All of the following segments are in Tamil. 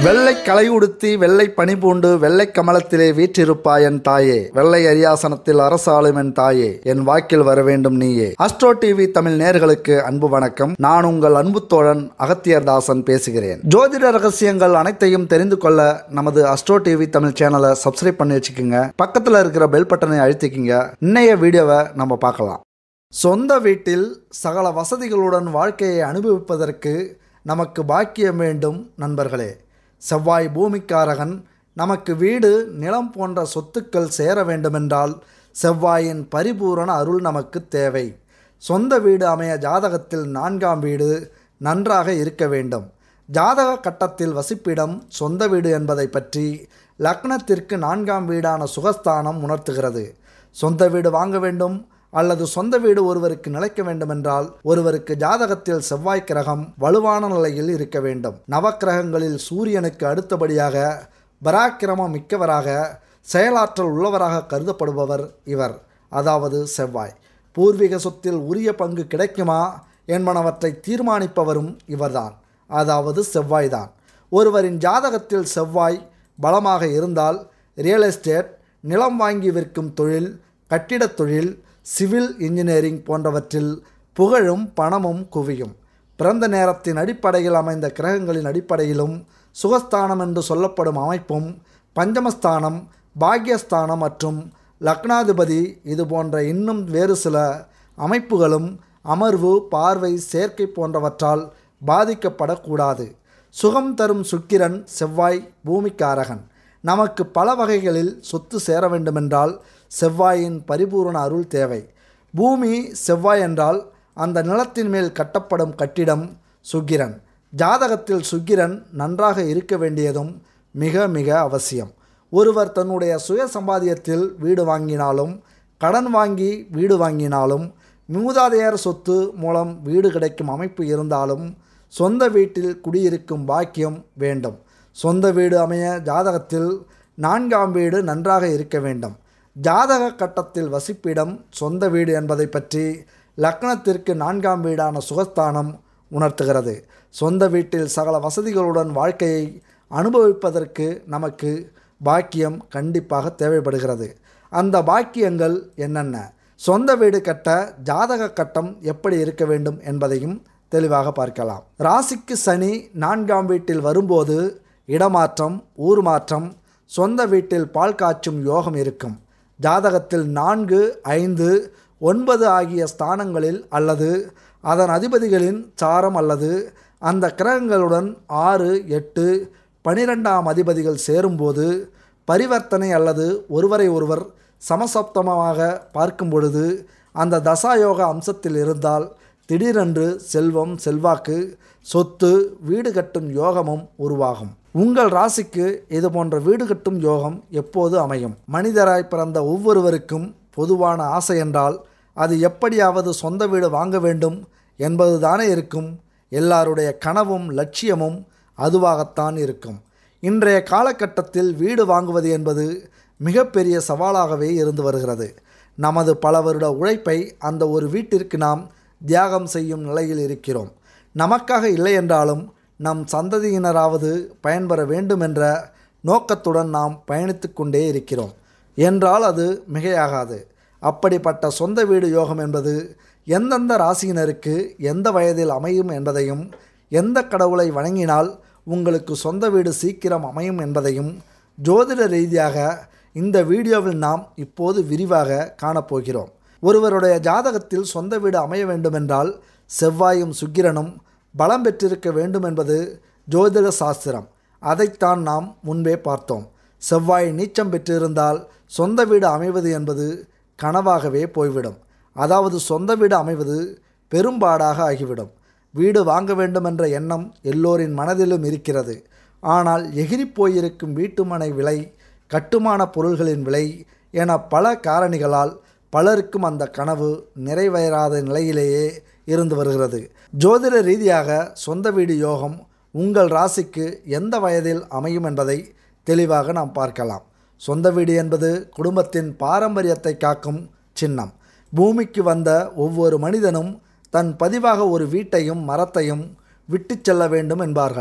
வெள்ளை களை உடுத்தி வெள்ளை பனிபூண்டு வெள்ளை கமலத்திலே வீற்றிருப்பாய் என் தாயே வெள்ளை அரியாசனத்தில் அரசாளும் என் தாயே என் வாக்கில் வர வேண்டும் நீயே அஸ்ட்ரோ டிவி தமிழ் நேர்களுக்கு அன்பு வணக்கம் நான் உங்கள் அன்பு தோழன் அகத்தியர் தாசன் பேசுகிறேன் ஜோதிட ரகசியங்கள் அனைத்தையும் தெரிந்து கொள்ள நமது அஸ்ட்ரோ டிவி தமிழ் சேனலை சப்ஸ்கிரைப் பண்ணி வச்சுக்கோங்க பக்கத்தில் இருக்கிற பெல் பட்டனை அழுத்திக்கிங்க இன்னைய வீடியோவை நம்ம பார்க்கலாம் சொந்த வீட்டில் சகல வசதிகளுடன் வாழ்க்கையை அனுபவிப்பதற்கு நமக்கு பாக்கியம் வேண்டும் நண்பர்களே செவ்வாய் பூமிக்காரகன் நமக்கு வீடு நிலம் போன்ற சொத்துக்கள் சேர வேண்டுமென்றால் செவ்வாயின் பரிபூரண அருள் நமக்கு தேவை சொந்த வீடு அமைய ஜாதகத்தில் நான்காம் வீடு நன்றாக இருக்க வேண்டும் ஜாதக கட்டத்தில் வசிப்பிடம் சொந்த வீடு என்பதை பற்றி லக்னத்திற்கு நான்காம் வீடான சுகஸ்தானம் உணர்த்துகிறது சொந்த வீடு வாங்க வேண்டும் அல்லது சொந்த வீடு ஒருவருக்கு நிலைக்க வேண்டுமென்றால் ஒருவருக்கு ஜாதகத்தில் செவ்வாய் கிரகம் வலுவான நிலையில் இருக்க வேண்டும் நவக்கிரகங்களில் சூரியனுக்கு அடுத்தபடியாக பராக்கிரமம் மிக்கவராக செயலாற்றல் உள்ளவராக கருதப்படுபவர் இவர் அதாவது செவ்வாய் பூர்வீக சொத்தில் உரிய பங்கு கிடைக்குமா என்பனவற்றை தீர்மானிப்பவரும் இவர்தான் அதாவது செவ்வாய்தான் ஒருவரின் ஜாதகத்தில் செவ்வாய் பலமாக இருந்தால் ரியல் எஸ்டேட் நிலம் வாங்கி விற்கும் தொழில் கட்டிடத் தொழில் சிவில் இன்ஜினியரிங் போன்றவற்றில் புகழும் பணமும் குவியும் பிறந்த நேரத்தின் அடிப்படையில் அமைந்த கிரகங்களின் அடிப்படையிலும் சுகஸ்தானம் என்று சொல்லப்படும் அமைப்பும் பஞ்சமஸ்தானம் பாக்யஸ்தானம் மற்றும் லக்னாதிபதி இது போன்ற இன்னும் வேறு சில அமைப்புகளும் அமர்வு பார்வை சேர்க்கை போன்றவற்றால் பாதிக்கப்படக்கூடாது சுகம் தரும் சுக்கிரன் செவ்வாய் பூமிக்காரகன் நமக்கு பல வகைகளில் சொத்து சேர வேண்டுமென்றால் செவ்வாயின் பரிபூரண அருள் தேவை பூமி செவ்வாய் என்றால் அந்த நிலத்தின் மேல் கட்டப்படும் கட்டிடம் சுக்கிரன் ஜாதகத்தில் சுக்கிரன் நன்றாக இருக்க வேண்டியதும் மிக மிக அவசியம் ஒருவர் தன்னுடைய சுய சம்பாதியத்தில் வீடு வாங்கினாலும் கடன் வாங்கி வீடு வாங்கினாலும் மூதாதையர் சொத்து மூலம் வீடு கிடைக்கும் அமைப்பு இருந்தாலும் சொந்த வீட்டில் குடியிருக்கும் பாக்கியம் வேண்டும் சொந்த வீடு அமைய ஜாதகத்தில் நான்காம் வீடு நன்றாக இருக்க வேண்டும் ஜாதக கட்டத்தில் வசிப்பிடம் சொந்த வீடு என்பதை பற்றி லக்னத்திற்கு நான்காம் வீடான சுகஸ்தானம் உணர்த்துகிறது சொந்த வீட்டில் சகல வசதிகளுடன் வாழ்க்கையை அனுபவிப்பதற்கு நமக்கு பாக்கியம் கண்டிப்பாக தேவைப்படுகிறது அந்த பாக்கியங்கள் என்னென்ன சொந்த வீடு கட்ட ஜாதக கட்டம் எப்படி இருக்க வேண்டும் என்பதையும் தெளிவாக பார்க்கலாம் ராசிக்கு சனி நான்காம் வீட்டில் வரும்போது இடமாற்றம் ஊர் மாற்றம் சொந்த வீட்டில் பால் காய்ச்சும் யோகம் இருக்கும் ஜாதகத்தில் நான்கு ஐந்து ஒன்பது ஆகிய ஸ்தானங்களில் அல்லது அதன் அதிபதிகளின் சாரம் அல்லது அந்த கிரகங்களுடன் ஆறு எட்டு பனிரெண்டாம் அதிபதிகள் சேரும்போது பரிவர்த்தனை அல்லது ஒருவரை ஒருவர் சமசப்தமாக பார்க்கும் பொழுது அந்த தசாயோக அம்சத்தில் இருந்தால் திடீரென்று செல்வம் செல்வாக்கு சொத்து வீடு கட்டும் யோகமும் உருவாகும் உங்கள் ராசிக்கு இது போன்ற வீடு கட்டும் யோகம் எப்போது அமையும் மனிதராய் பிறந்த ஒவ்வொருவருக்கும் பொதுவான ஆசை என்றால் அது எப்படியாவது சொந்த வீடு வாங்க வேண்டும் என்பது தானே இருக்கும் எல்லாருடைய கனவும் லட்சியமும் அதுவாகத்தான் இருக்கும் இன்றைய காலகட்டத்தில் வீடு வாங்குவது என்பது மிகப்பெரிய சவாலாகவே இருந்து வருகிறது நமது பல வருட உழைப்பை அந்த ஒரு வீட்டிற்கு நாம் தியாகம் செய்யும் நிலையில் இருக்கிறோம் நமக்காக இல்லை என்றாலும் நம் சந்ததியினராவது பயன்பெற வேண்டும் என்ற நோக்கத்துடன் நாம் பயணித்து கொண்டே இருக்கிறோம் என்றால் அது மிகையாகாது அப்படிப்பட்ட சொந்த வீடு யோகம் என்பது எந்தெந்த ராசியினருக்கு எந்த வயதில் அமையும் என்பதையும் எந்த கடவுளை வணங்கினால் உங்களுக்கு சொந்த வீடு சீக்கிரம் அமையும் என்பதையும் ஜோதிட ரீதியாக இந்த வீடியோவில் நாம் இப்போது விரிவாக காணப்போகிறோம் ஒருவருடைய ஜாதகத்தில் சொந்த வீடு அமைய வேண்டுமென்றால் செவ்வாயும் சுக்கிரனும் பலம் பெற்றிருக்க வேண்டும் என்பது ஜோதிட சாஸ்திரம் அதைத்தான் நாம் முன்பே பார்த்தோம் செவ்வாய் நீச்சம் பெற்றிருந்தால் சொந்த வீடு அமைவது என்பது கனவாகவே போய்விடும் அதாவது சொந்த வீடு அமைவது பெரும்பாடாக ஆகிவிடும் வீடு வாங்க வேண்டுமென்ற எண்ணம் எல்லோரின் மனதிலும் இருக்கிறது ஆனால் எகிரி போயிருக்கும் வீட்டுமனை விலை கட்டுமான பொருள்களின் விலை என பல காரணிகளால் பலருக்கும் அந்த கனவு நிறைவேறாத நிலையிலேயே இருந்து வருகிறது ஜோதிட ரீதியாக சொந்த வீடு யோகம் உங்கள் ராசிக்கு எந்த வயதில் அமையும் என்பதை தெளிவாக நாம் பார்க்கலாம் சொந்த வீடு என்பது குடும்பத்தின் பாரம்பரியத்தை காக்கும் சின்னம் பூமிக்கு வந்த ஒவ்வொரு மனிதனும் தன் பதிவாக ஒரு வீட்டையும் மரத்தையும் விட்டுச் செல்ல வேண்டும் என்பார்கள்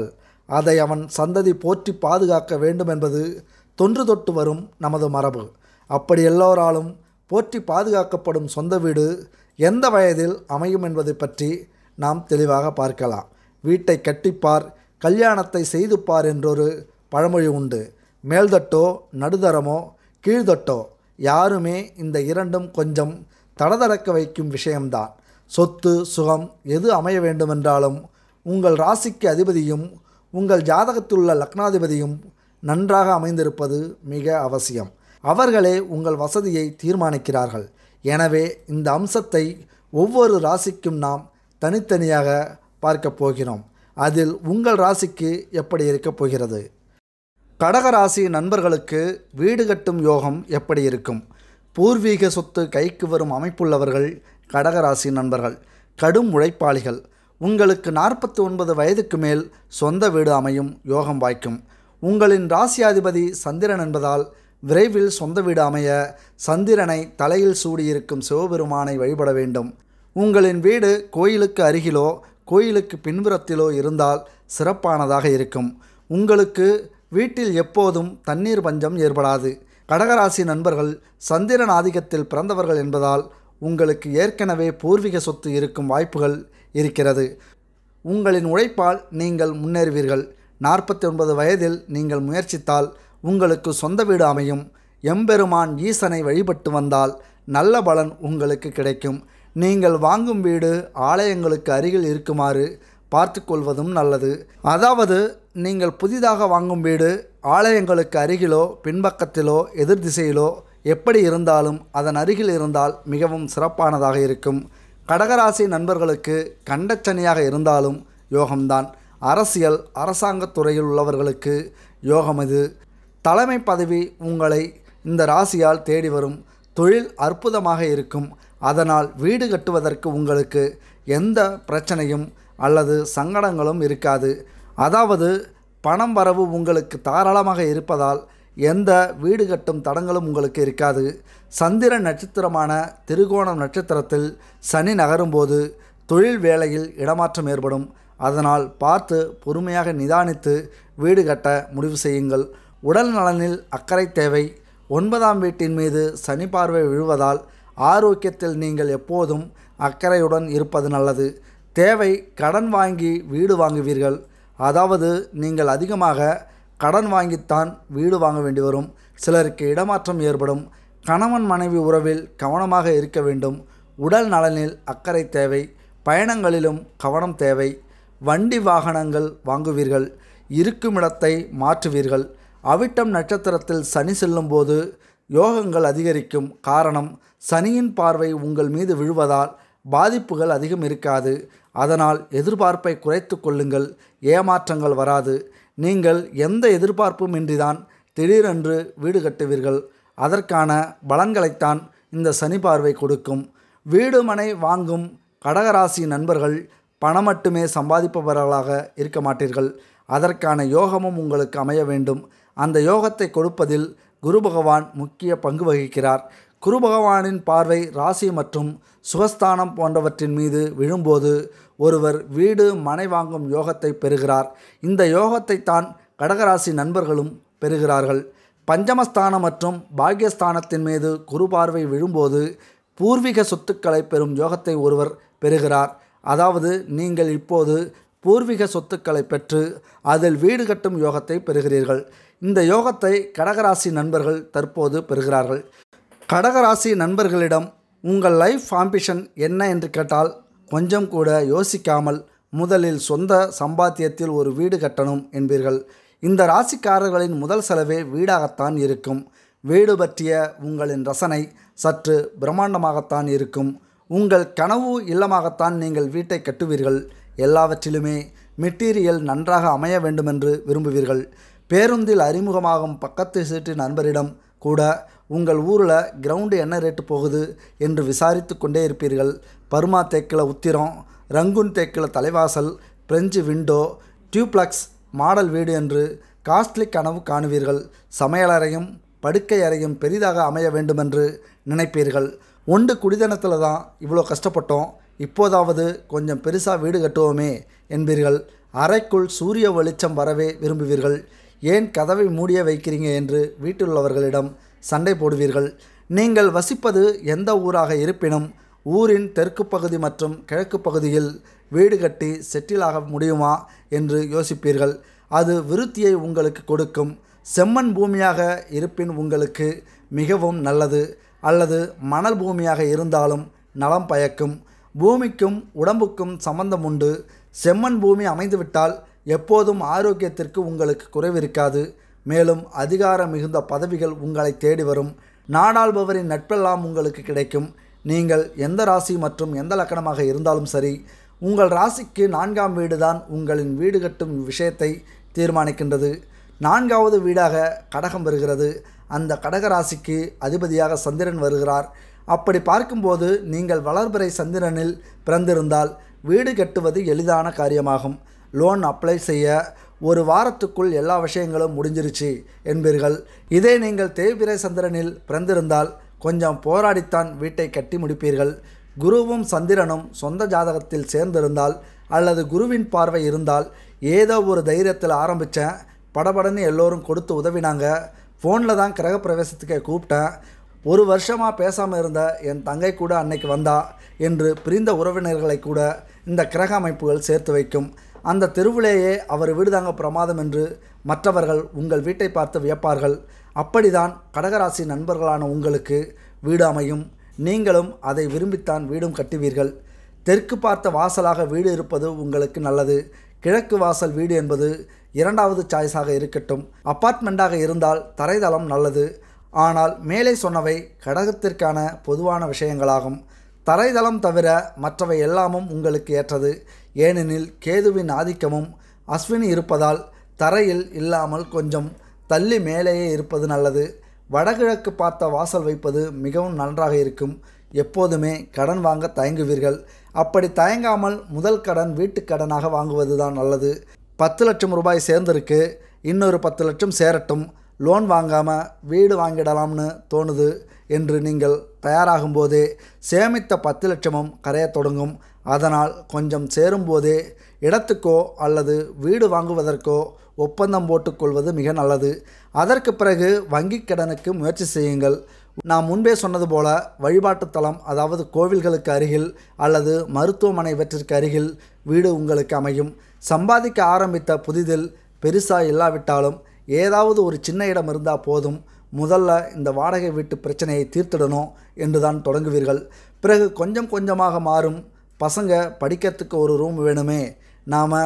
அதை அவன் சந்ததி போற்றி பாதுகாக்க வேண்டும் என்பது தொன்று தொட்டு வரும் நமது மரபு அப்படி எல்லோராலும் போற்றி பாதுகாக்கப்படும் சொந்த வீடு எந்த வயதில் அமையும் என்பதை பற்றி நாம் தெளிவாக பார்க்கலாம் வீட்டை கட்டிப்பார் கல்யாணத்தை செய்து பார் என்றொரு பழமொழி உண்டு மேல்தட்டோ நடுதரமோ கீழ்தட்டோ யாருமே இந்த இரண்டும் கொஞ்சம் தடதடக்க வைக்கும் விஷயம்தான் சொத்து சுகம் எது அமைய வேண்டுமென்றாலும் உங்கள் ராசிக்கு அதிபதியும் உங்கள் ஜாதகத்தில் உள்ள லக்னாதிபதியும் நன்றாக அமைந்திருப்பது மிக அவசியம் அவர்களே உங்கள் வசதியை தீர்மானிக்கிறார்கள் எனவே இந்த அம்சத்தை ஒவ்வொரு ராசிக்கும் நாம் தனித்தனியாக பார்க்கப் போகிறோம் அதில் உங்கள் ராசிக்கு எப்படி இருக்கப் போகிறது கடகராசி நண்பர்களுக்கு வீடு கட்டும் யோகம் எப்படி இருக்கும் பூர்வீக சொத்து கைக்கு வரும் அமைப்புள்ளவர்கள் கடகராசி நண்பர்கள் கடும் உழைப்பாளிகள் உங்களுக்கு நாற்பத்தி ஒன்பது வயதுக்கு மேல் சொந்த வீடு அமையும் யோகம் வாய்க்கும் உங்களின் ராசியாதிபதி சந்திரன் என்பதால் விரைவில் சொந்த வீடு அமைய சந்திரனை தலையில் சூடியிருக்கும் சிவபெருமானை வழிபட வேண்டும் உங்களின் வீடு கோயிலுக்கு அருகிலோ கோயிலுக்கு பின்புறத்திலோ இருந்தால் சிறப்பானதாக இருக்கும் உங்களுக்கு வீட்டில் எப்போதும் தண்ணீர் பஞ்சம் ஏற்படாது கடகராசி நண்பர்கள் சந்திரன் ஆதிக்கத்தில் பிறந்தவர்கள் என்பதால் உங்களுக்கு ஏற்கனவே பூர்வீக சொத்து இருக்கும் வாய்ப்புகள் இருக்கிறது உங்களின் உழைப்பால் நீங்கள் முன்னேறுவீர்கள் நாற்பத்தி ஒன்பது வயதில் நீங்கள் முயற்சித்தால் உங்களுக்கு சொந்த வீடு அமையும் எம்பெருமான் ஈசனை வழிபட்டு வந்தால் நல்ல பலன் உங்களுக்கு கிடைக்கும் நீங்கள் வாங்கும் வீடு ஆலயங்களுக்கு அருகில் இருக்குமாறு பார்த்து கொள்வதும் நல்லது அதாவது நீங்கள் புதிதாக வாங்கும் வீடு ஆலயங்களுக்கு அருகிலோ பின்பக்கத்திலோ எதிர் திசையிலோ எப்படி இருந்தாலும் அதன் அருகில் இருந்தால் மிகவும் சிறப்பானதாக இருக்கும் கடகராசி நண்பர்களுக்கு கண்டச்சனியாக இருந்தாலும் யோகம்தான் அரசியல் அரசாங்கத் துறையில் உள்ளவர்களுக்கு யோகம் இது தலைமை பதவி உங்களை இந்த ராசியால் தேடி வரும் தொழில் அற்புதமாக இருக்கும் அதனால் வீடு கட்டுவதற்கு உங்களுக்கு எந்த பிரச்சனையும் அல்லது சங்கடங்களும் இருக்காது அதாவது பணம் வரவு உங்களுக்கு தாராளமாக இருப்பதால் எந்த வீடு கட்டும் தடங்களும் உங்களுக்கு இருக்காது சந்திர நட்சத்திரமான திருகோணம் நட்சத்திரத்தில் சனி நகரும்போது தொழில் வேலையில் இடமாற்றம் ஏற்படும் அதனால் பார்த்து பொறுமையாக நிதானித்து வீடு கட்ட முடிவு செய்யுங்கள் உடல் நலனில் அக்கறை தேவை ஒன்பதாம் வீட்டின் மீது சனி பார்வை விழுவதால் ஆரோக்கியத்தில் நீங்கள் எப்போதும் அக்கறையுடன் இருப்பது நல்லது தேவை கடன் வாங்கி வீடு வாங்குவீர்கள் அதாவது நீங்கள் அதிகமாக கடன் வாங்கித்தான் வீடு வாங்க வேண்டி வரும் சிலருக்கு இடமாற்றம் ஏற்படும் கணவன் மனைவி உறவில் கவனமாக இருக்க வேண்டும் உடல் நலனில் அக்கறை தேவை பயணங்களிலும் கவனம் தேவை வண்டி வாகனங்கள் வாங்குவீர்கள் இருக்குமிடத்தை மாற்றுவீர்கள் அவிட்டம் நட்சத்திரத்தில் சனி செல்லும்போது யோகங்கள் அதிகரிக்கும் காரணம் சனியின் பார்வை உங்கள் மீது விழுவதால் பாதிப்புகள் அதிகம் இருக்காது அதனால் எதிர்பார்ப்பை குறைத்து கொள்ளுங்கள் ஏமாற்றங்கள் வராது நீங்கள் எந்த எதிர்பார்ப்பும் இன்றிதான் திடீரென்று வீடு கட்டுவீர்கள் அதற்கான பலன்களைத்தான் இந்த சனி பார்வை கொடுக்கும் வீடு மனை வாங்கும் கடகராசி நண்பர்கள் பணம் மட்டுமே சம்பாதிப்பவர்களாக இருக்க மாட்டீர்கள் அதற்கான யோகமும் உங்களுக்கு அமைய வேண்டும் அந்த யோகத்தை கொடுப்பதில் குரு பகவான் முக்கிய பங்கு வகிக்கிறார் குரு பகவானின் பார்வை ராசி மற்றும் சுகஸ்தானம் போன்றவற்றின் மீது விழும்போது ஒருவர் வீடு மனை வாங்கும் யோகத்தை பெறுகிறார் இந்த யோகத்தை தான் கடகராசி நண்பர்களும் பெறுகிறார்கள் பஞ்சமஸ்தானம் மற்றும் பாக்யஸ்தானத்தின் மீது குரு பார்வை விழும்போது பூர்வீக சொத்துக்களை பெறும் யோகத்தை ஒருவர் பெறுகிறார் அதாவது நீங்கள் இப்போது பூர்வீக சொத்துக்களை பெற்று அதில் வீடு கட்டும் யோகத்தை பெறுகிறீர்கள் இந்த யோகத்தை கடகராசி நண்பர்கள் தற்போது பெறுகிறார்கள் கடகராசி நண்பர்களிடம் உங்கள் லைஃப் ஆம்பிஷன் என்ன என்று கேட்டால் கொஞ்சம் கூட யோசிக்காமல் முதலில் சொந்த சம்பாத்தியத்தில் ஒரு வீடு கட்டணும் என்பீர்கள் இந்த ராசிக்காரர்களின் முதல் செலவே வீடாகத்தான் இருக்கும் வீடு பற்றிய உங்களின் ரசனை சற்று பிரம்மாண்டமாகத்தான் இருக்கும் உங்கள் கனவு இல்லமாகத்தான் நீங்கள் வீட்டை கட்டுவீர்கள் எல்லாவற்றிலுமே மெட்டீரியல் நன்றாக அமைய வேண்டுமென்று விரும்புவீர்கள் பேருந்தில் அறிமுகமாகும் பக்கத்து சீட்டு நண்பரிடம் கூட உங்கள் ஊரில் கிரவுண்டு என்ன ரேட்டு போகுது என்று விசாரித்து கொண்டே இருப்பீர்கள் பர்மா தேக்கில் உத்திரம் ரங்குன் தேக்கில் தலைவாசல் பிரெஞ்சு விண்டோ டியூப்ளக்ஸ் மாடல் வீடு என்று காஸ்ட்லி கனவு காணுவீர்கள் சமையலறையும் படுக்கை அறையும் பெரிதாக அமைய வேண்டுமென்று நினைப்பீர்கள் ஒன்று குடிதனத்தில் தான் இவ்வளோ கஷ்டப்பட்டோம் இப்போதாவது கொஞ்சம் பெருசாக வீடு கட்டுவோமே என்பீர்கள் அறைக்குள் சூரிய வெளிச்சம் வரவே விரும்புவீர்கள் ஏன் கதவை மூடிய வைக்கிறீங்க என்று வீட்டிலுள்ளவர்களிடம் சண்டை போடுவீர்கள் நீங்கள் வசிப்பது எந்த ஊராக இருப்பினும் ஊரின் தெற்கு பகுதி மற்றும் கிழக்கு பகுதியில் வீடு கட்டி செட்டில் ஆக முடியுமா என்று யோசிப்பீர்கள் அது விருத்தியை உங்களுக்கு கொடுக்கும் செம்மண் பூமியாக இருப்பின் உங்களுக்கு மிகவும் நல்லது அல்லது மணல் பூமியாக இருந்தாலும் நலம் பயக்கும் பூமிக்கும் உடம்புக்கும் சம்பந்தம் உண்டு செம்மண் பூமி அமைந்துவிட்டால் எப்போதும் ஆரோக்கியத்திற்கு உங்களுக்கு குறைவிருக்காது மேலும் அதிகாரம் மிகுந்த பதவிகள் உங்களை தேடி வரும் நாடாள்பவரின் நட்பெல்லாம் உங்களுக்கு கிடைக்கும் நீங்கள் எந்த ராசி மற்றும் எந்த லக்கணமாக இருந்தாலும் சரி உங்கள் ராசிக்கு நான்காம் வீடு தான் உங்களின் வீடு கட்டும் விஷயத்தை தீர்மானிக்கின்றது நான்காவது வீடாக கடகம் வருகிறது அந்த கடக ராசிக்கு அதிபதியாக சந்திரன் வருகிறார் அப்படி பார்க்கும்போது நீங்கள் வளர்பிறை சந்திரனில் பிறந்திருந்தால் வீடு கட்டுவது எளிதான காரியமாகும் லோன் அப்ளை செய்ய ஒரு வாரத்துக்குள் எல்லா விஷயங்களும் முடிஞ்சிருச்சு என்பீர்கள் இதே நீங்கள் தேய்பிறை சந்திரனில் பிறந்திருந்தால் கொஞ்சம் போராடித்தான் வீட்டை கட்டி முடிப்பீர்கள் குருவும் சந்திரனும் சொந்த ஜாதகத்தில் சேர்ந்திருந்தால் அல்லது குருவின் பார்வை இருந்தால் ஏதோ ஒரு தைரியத்தில் ஆரம்பித்தேன் படபடன்னு எல்லோரும் கொடுத்து உதவினாங்க ஃபோனில் தான் கிரகப்பிரவேசத்துக்கு கூப்பிட்டேன் ஒரு வருஷமாக பேசாமல் இருந்த என் தங்கை கூட அன்னைக்கு வந்தா என்று பிரிந்த உறவினர்களை கூட இந்த கிரக அமைப்புகள் சேர்த்து வைக்கும் அந்த தெருவிலேயே அவர் வீடுதாங்க பிரமாதம் என்று மற்றவர்கள் உங்கள் வீட்டை பார்த்து வியப்பார்கள் அப்படிதான் கடகராசி நண்பர்களான உங்களுக்கு வீடு அமையும் நீங்களும் அதை விரும்பித்தான் வீடும் கட்டுவீர்கள் தெற்கு பார்த்த வாசலாக வீடு இருப்பது உங்களுக்கு நல்லது கிழக்கு வாசல் வீடு என்பது இரண்டாவது சாய்ஸாக இருக்கட்டும் அப்பார்ட்மெண்ட்டாக இருந்தால் தரைதளம் நல்லது ஆனால் மேலே சொன்னவை கடகத்திற்கான பொதுவான விஷயங்களாகும் தரைதளம் தவிர மற்றவை எல்லாமும் உங்களுக்கு ஏற்றது ஏனெனில் கேதுவின் ஆதிக்கமும் அஸ்வினி இருப்பதால் தரையில் இல்லாமல் கொஞ்சம் தள்ளி மேலேயே இருப்பது நல்லது வடகிழக்கு பார்த்த வாசல் வைப்பது மிகவும் நன்றாக இருக்கும் எப்போதுமே கடன் வாங்க தயங்குவீர்கள் அப்படி தயங்காமல் முதல் கடன் வீட்டுக் கடனாக வாங்குவது தான் நல்லது பத்து லட்சம் ரூபாய் சேர்ந்திருக்கு இன்னொரு பத்து லட்சம் சேரட்டும் லோன் வாங்காமல் வீடு வாங்கிடலாம்னு தோணுது என்று நீங்கள் தயாராகும்போதே சேமித்த பத்து லட்சமும் கரையத் தொடங்கும் அதனால் கொஞ்சம் சேரும்போதே இடத்துக்கோ அல்லது வீடு வாங்குவதற்கோ ஒப்பந்தம் போட்டுக்கொள்வது மிக நல்லது அதற்கு பிறகு வங்கிக் கடனுக்கு முயற்சி செய்யுங்கள் நான் முன்பே சொன்னது போல வழிபாட்டுத் தலம் அதாவது கோவில்களுக்கு அருகில் அல்லது மருத்துவமனை இவற்றிற்கு அருகில் வீடு உங்களுக்கு அமையும் சம்பாதிக்க ஆரம்பித்த புதிதில் பெருசாக இல்லாவிட்டாலும் ஏதாவது ஒரு சின்ன இடம் இருந்தால் போதும் முதல்ல இந்த வாடகை வீட்டு பிரச்சனையை தீர்த்திடணும் என்று தான் தொடங்குவீர்கள் பிறகு கொஞ்சம் கொஞ்சமாக மாறும் பசங்க படிக்கிறதுக்கு ஒரு ரூம் வேணுமே நாம்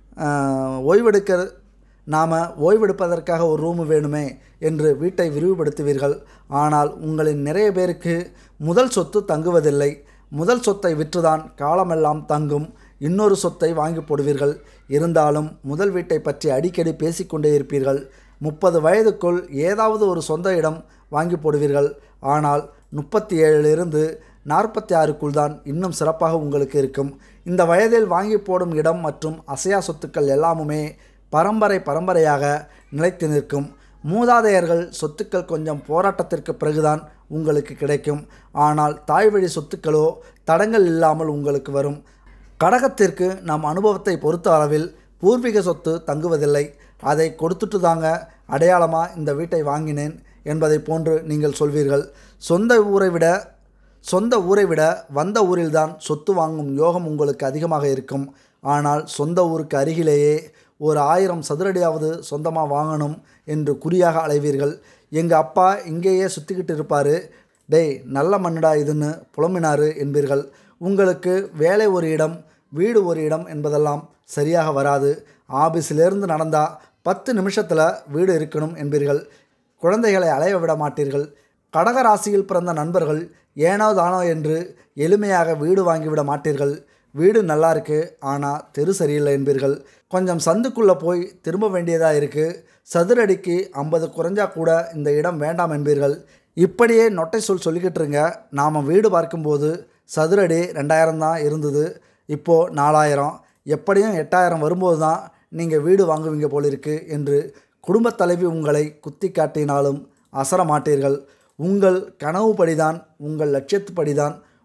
ஓய்வெடுக்க நாம் ஓய்வெடுப்பதற்காக ஒரு ரூம் வேணுமே என்று வீட்டை விரிவுபடுத்துவீர்கள் ஆனால் உங்களின் நிறைய பேருக்கு முதல் சொத்து தங்குவதில்லை முதல் சொத்தை விற்றுதான் காலமெல்லாம் தங்கும் இன்னொரு சொத்தை வாங்கி போடுவீர்கள் இருந்தாலும் முதல் வீட்டை பற்றி அடிக்கடி பேசிக்கொண்டே இருப்பீர்கள் முப்பது வயதுக்குள் ஏதாவது ஒரு சொந்த இடம் வாங்கி போடுவீர்கள் ஆனால் முப்பத்தி ஏழிலிருந்து நாற்பத்தி ஆறுக்குள் தான் இன்னும் சிறப்பாக உங்களுக்கு இருக்கும் இந்த வயதில் வாங்கி போடும் இடம் மற்றும் அசையா சொத்துக்கள் எல்லாமுமே பரம்பரை பரம்பரையாக நிலைத்து நிற்கும் மூதாதையர்கள் சொத்துக்கள் கொஞ்சம் போராட்டத்திற்கு பிறகுதான் உங்களுக்கு கிடைக்கும் ஆனால் தாய் வழி சொத்துக்களோ தடங்கள் இல்லாமல் உங்களுக்கு வரும் கடகத்திற்கு நம் அனுபவத்தை பொறுத்த அளவில் பூர்வீக சொத்து தங்குவதில்லை அதை கொடுத்துட்டு தாங்க அடையாளமாக இந்த வீட்டை வாங்கினேன் என்பதை போன்று நீங்கள் சொல்வீர்கள் சொந்த ஊரை விட சொந்த ஊரை விட வந்த ஊரில்தான் சொத்து வாங்கும் யோகம் உங்களுக்கு அதிகமாக இருக்கும் ஆனால் சொந்த ஊருக்கு அருகிலேயே ஒரு ஆயிரம் சதுரடியாவது சொந்தமாக வாங்கணும் என்று குறியாக அலைவீர்கள் எங்கள் அப்பா இங்கேயே சுற்றிக்கிட்டு இருப்பார் டேய் நல்ல மண்ணுடா இதுன்னு புலம்பினாரு என்பீர்கள் உங்களுக்கு வேலை ஒரு இடம் வீடு ஒரு இடம் என்பதெல்லாம் சரியாக வராது ஆபீஸிலேருந்து நடந்தால் பத்து நிமிஷத்தில் வீடு இருக்கணும் என்பீர்கள் குழந்தைகளை அலைய விட மாட்டீர்கள் கடக ராசியில் பிறந்த நண்பர்கள் ஏனோ தானோ என்று எளிமையாக வீடு வாங்கிவிட மாட்டீர்கள் வீடு நல்லா இருக்கு ஆனால் தெரு சரியில்லை என்பீர்கள் கொஞ்சம் சந்துக்குள்ளே போய் திரும்ப வேண்டியதாக இருக்குது சதுரடிக்கு ஐம்பது குறைஞ்சா கூட இந்த இடம் வேண்டாம் என்பீர்கள் இப்படியே நொட்டை சொல் சொல்லிக்கிட்டு இருங்க நாம் வீடு பார்க்கும்போது சதுரடி ரெண்டாயிரம் தான் இருந்தது இப்போது நாலாயிரம் எப்படியும் எட்டாயிரம் வரும்போது தான் நீங்கள் வீடு வாங்குவீங்க போலிருக்கு என்று குடும்பத் தலைவி உங்களை குத்தி காட்டினாலும் அசர மாட்டீர்கள் உங்கள் கனவுப்படிதான் உங்கள் லட்சியத்துப்படிதான்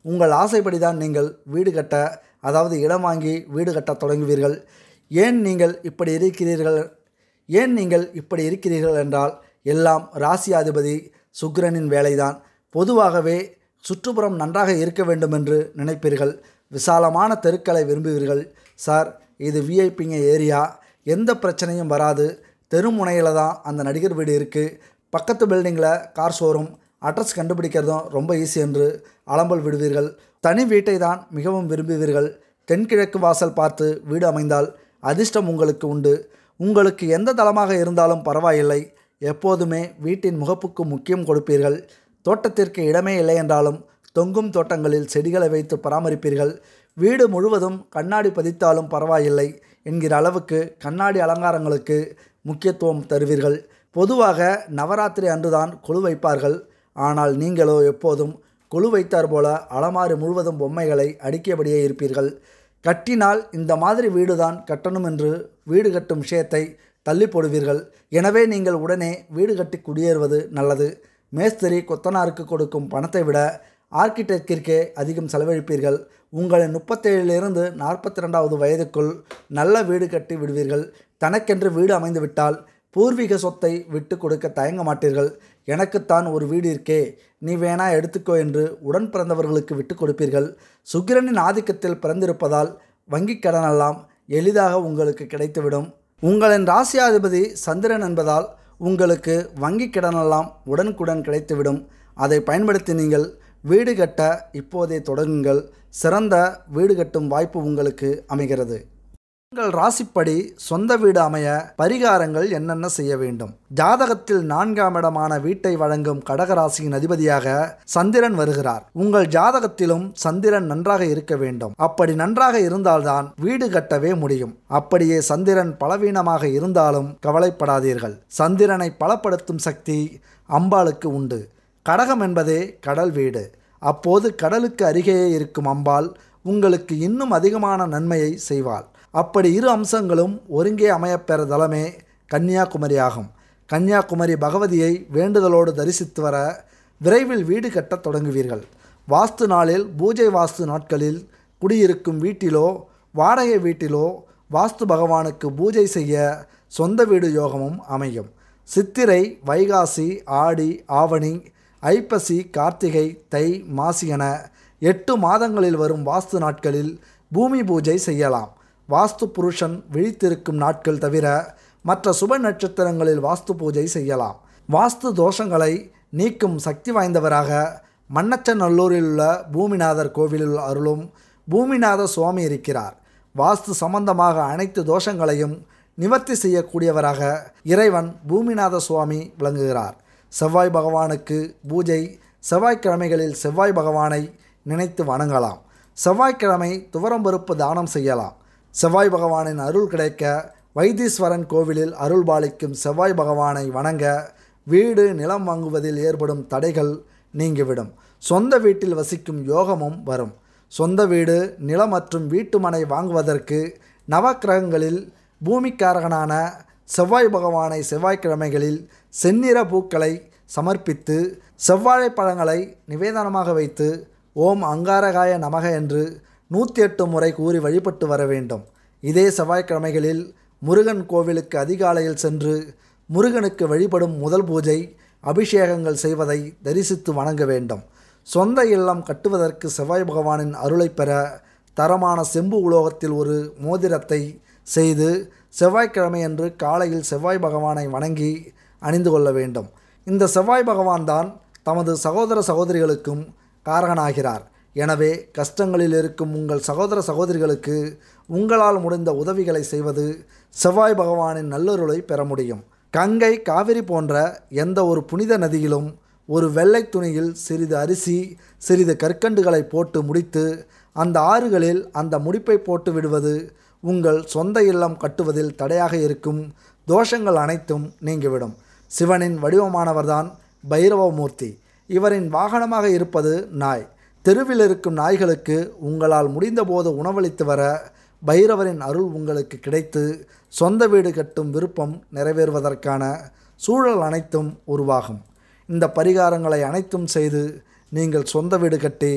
உங்கள் ஆசைப்படி தான் நீங்கள் வீடு கட்ட அதாவது இடம் வாங்கி வீடு கட்டத் தொடங்குவீர்கள் ஏன் நீங்கள் இப்படி இருக்கிறீர்கள் ஏன் நீங்கள் இப்படி இருக்கிறீர்கள் என்றால் எல்லாம் ராசியாதிபதி சுக்கிரனின் வேலைதான் பொதுவாகவே சுற்றுப்புறம் நன்றாக இருக்க வேண்டும் என்று நினைப்பீர்கள் விசாலமான தெருக்களை விரும்புவீர்கள் சார் இது விஐபிங்க ஏரியா எந்த பிரச்சனையும் வராது தெருமுனையில் தான் அந்த நடிகர் வீடு இருக்குது பக்கத்து பில்டிங்கில் கார் ஷோரூம் அட்ரஸ் கண்டுபிடிக்கிறதும் ரொம்ப ஈஸி என்று அலம்பல் விடுவீர்கள் தனி வீட்டை தான் மிகவும் விரும்புவீர்கள் தென்கிழக்கு வாசல் பார்த்து வீடு அமைந்தால் அதிர்ஷ்டம் உங்களுக்கு உண்டு உங்களுக்கு எந்த தளமாக இருந்தாலும் பரவாயில்லை எப்போதுமே வீட்டின் முகப்புக்கு முக்கியம் கொடுப்பீர்கள் தோட்டத்திற்கு இடமே இல்லை என்றாலும் தொங்கும் தோட்டங்களில் செடிகளை வைத்து பராமரிப்பீர்கள் வீடு முழுவதும் கண்ணாடி பதித்தாலும் பரவாயில்லை என்கிற அளவுக்கு கண்ணாடி அலங்காரங்களுக்கு முக்கியத்துவம் தருவீர்கள் பொதுவாக நவராத்திரி அன்றுதான் கொலு வைப்பார்கள் ஆனால் நீங்களோ எப்போதும் கொலு வைத்தார் போல அலமாரி முழுவதும் பொம்மைகளை அடுக்கியபடியே இருப்பீர்கள் கட்டினால் இந்த மாதிரி வீடுதான் கட்டணும் என்று வீடு கட்டும் விஷயத்தை தள்ளி போடுவீர்கள் எனவே நீங்கள் உடனே வீடு கட்டி குடியேறுவது நல்லது மேஸ்திரி கொத்தனாருக்கு கொடுக்கும் பணத்தை விட ஆர்கிடெக்டிற்கே அதிகம் செலவழிப்பீர்கள் உங்களின் முப்பத்தேழிலிருந்து நாற்பத்தி ரெண்டாவது வயதுக்குள் நல்ல வீடு கட்டி விடுவீர்கள் தனக்கென்று வீடு அமைந்துவிட்டால் பூர்வீக சொத்தை விட்டு கொடுக்க தயங்க மாட்டீர்கள் எனக்குத்தான் ஒரு வீடு இருக்கே நீ வேணா எடுத்துக்கோ என்று உடன் பிறந்தவர்களுக்கு விட்டு கொடுப்பீர்கள் சுக்கிரனின் ஆதிக்கத்தில் பிறந்திருப்பதால் வங்கிக் கடனெல்லாம் எளிதாக உங்களுக்கு கிடைத்துவிடும் உங்களின் ராசியாதிபதி சந்திரன் என்பதால் உங்களுக்கு வங்கிக் கடனெல்லாம் உடனுக்குடன் கிடைத்துவிடும் அதை பயன்படுத்தி நீங்கள் வீடு கட்ட இப்போதே தொடங்குங்கள் சிறந்த வீடு கட்டும் வாய்ப்பு உங்களுக்கு அமைகிறது உங்கள் ராசிப்படி சொந்த வீடு அமைய பரிகாரங்கள் என்னென்ன செய்ய வேண்டும் ஜாதகத்தில் நான்காம் இடமான வீட்டை வழங்கும் கடகராசியின் அதிபதியாக சந்திரன் வருகிறார் உங்கள் ஜாதகத்திலும் சந்திரன் நன்றாக இருக்க வேண்டும் அப்படி நன்றாக இருந்தால்தான் வீடு கட்டவே முடியும் அப்படியே சந்திரன் பலவீனமாக இருந்தாலும் கவலைப்படாதீர்கள் சந்திரனை பலப்படுத்தும் சக்தி அம்பாளுக்கு உண்டு கடகம் என்பதே கடல் வீடு அப்போது கடலுக்கு அருகே இருக்கும் அம்பாள் உங்களுக்கு இன்னும் அதிகமான நன்மையை செய்வாள் அப்படி இரு அம்சங்களும் ஒருங்கே அமையப்பெற தலமே கன்னியாகுமரி ஆகும் கன்னியாகுமரி பகவதியை வேண்டுதலோடு தரிசித்து வர விரைவில் வீடு கட்டத் தொடங்குவீர்கள் வாஸ்து நாளில் பூஜை வாஸ்து நாட்களில் குடியிருக்கும் வீட்டிலோ வாடகை வீட்டிலோ வாஸ்து பகவானுக்கு பூஜை செய்ய சொந்த வீடு யோகமும் அமையும் சித்திரை வைகாசி ஆடி ஆவணி ஐப்பசி கார்த்திகை தை மாசி என எட்டு மாதங்களில் வரும் வாஸ்து நாட்களில் பூமி பூஜை செய்யலாம் வாஸ்து புருஷன் விழித்திருக்கும் நாட்கள் தவிர மற்ற சுப நட்சத்திரங்களில் வாஸ்து பூஜை செய்யலாம் வாஸ்து தோஷங்களை நீக்கும் சக்தி வாய்ந்தவராக மண்ணச்சநல்லூரில் உள்ள பூமிநாதர் கோவிலில் அருளும் பூமிநாத சுவாமி இருக்கிறார் வாஸ்து சம்பந்தமாக அனைத்து தோஷங்களையும் நிவர்த்தி செய்யக்கூடியவராக இறைவன் பூமிநாத சுவாமி விளங்குகிறார் செவ்வாய் பகவானுக்கு பூஜை செவ்வாய்க்கிழமைகளில் செவ்வாய் பகவானை நினைத்து வணங்கலாம் செவ்வாய்க்கிழமை துவரம்பருப்பு தானம் செய்யலாம் செவ்வாய் பகவானின் அருள் கிடைக்க வைத்தீஸ்வரன் கோவிலில் அருள் பாலிக்கும் செவ்வாய் பகவானை வணங்க வீடு நிலம் வாங்குவதில் ஏற்படும் தடைகள் நீங்கிவிடும் சொந்த வீட்டில் வசிக்கும் யோகமும் வரும் சொந்த வீடு நிலம் மற்றும் வீட்டுமனை வாங்குவதற்கு நவக்கிரகங்களில் பூமிக்காரகனான செவ்வாய் பகவானை செவ்வாய்க்கிழமைகளில் செந்நிற பூக்களை சமர்ப்பித்து செவ்வாழை பழங்களை நிவேதனமாக வைத்து ஓம் அங்காரகாய நமக என்று நூற்றி எட்டு முறை கூறி வழிபட்டு வர வேண்டும் இதே செவ்வாய்க்கிழமைகளில் முருகன் கோவிலுக்கு அதிகாலையில் சென்று முருகனுக்கு வழிபடும் முதல் பூஜை அபிஷேகங்கள் செய்வதை தரிசித்து வணங்க வேண்டும் சொந்த இல்லம் கட்டுவதற்கு செவ்வாய் பகவானின் அருளை பெற தரமான செம்பு உலோகத்தில் ஒரு மோதிரத்தை செய்து செவ்வாய்க்கிழமையன்று காலையில் செவ்வாய் பகவானை வணங்கி அணிந்து கொள்ள வேண்டும் இந்த செவ்வாய் பகவான் தான் தமது சகோதர சகோதரிகளுக்கும் காரகனாகிறார் எனவே கஷ்டங்களில் இருக்கும் உங்கள் சகோதர சகோதரிகளுக்கு உங்களால் முடிந்த உதவிகளை செய்வது செவ்வாய் பகவானின் நல்லருளை பெற முடியும் கங்கை காவிரி போன்ற எந்த ஒரு புனித நதியிலும் ஒரு வெள்ளை துணியில் சிறிது அரிசி சிறிது கற்கண்டுகளை போட்டு முடித்து அந்த ஆறுகளில் அந்த முடிப்பை போட்டு விடுவது உங்கள் சொந்த இல்லம் கட்டுவதில் தடையாக இருக்கும் தோஷங்கள் அனைத்தும் நீங்கிவிடும் சிவனின் வடிவமானவர்தான் பைரவமூர்த்தி இவரின் வாகனமாக இருப்பது நாய் தெருவில் இருக்கும் நாய்களுக்கு உங்களால் முடிந்தபோது உணவளித்து வர பைரவரின் அருள் உங்களுக்கு கிடைத்து சொந்த வீடு கட்டும் விருப்பம் நிறைவேறுவதற்கான சூழல் அனைத்தும் உருவாகும் இந்த பரிகாரங்களை அனைத்தும் செய்து நீங்கள் சொந்த வீடு கட்டி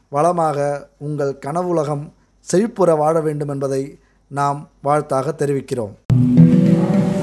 வளமாக உங்கள் கனவுலகம் செழிப்புற வாழ வேண்டும் என்பதை நாம் வாழ்த்தாக தெரிவிக்கிறோம்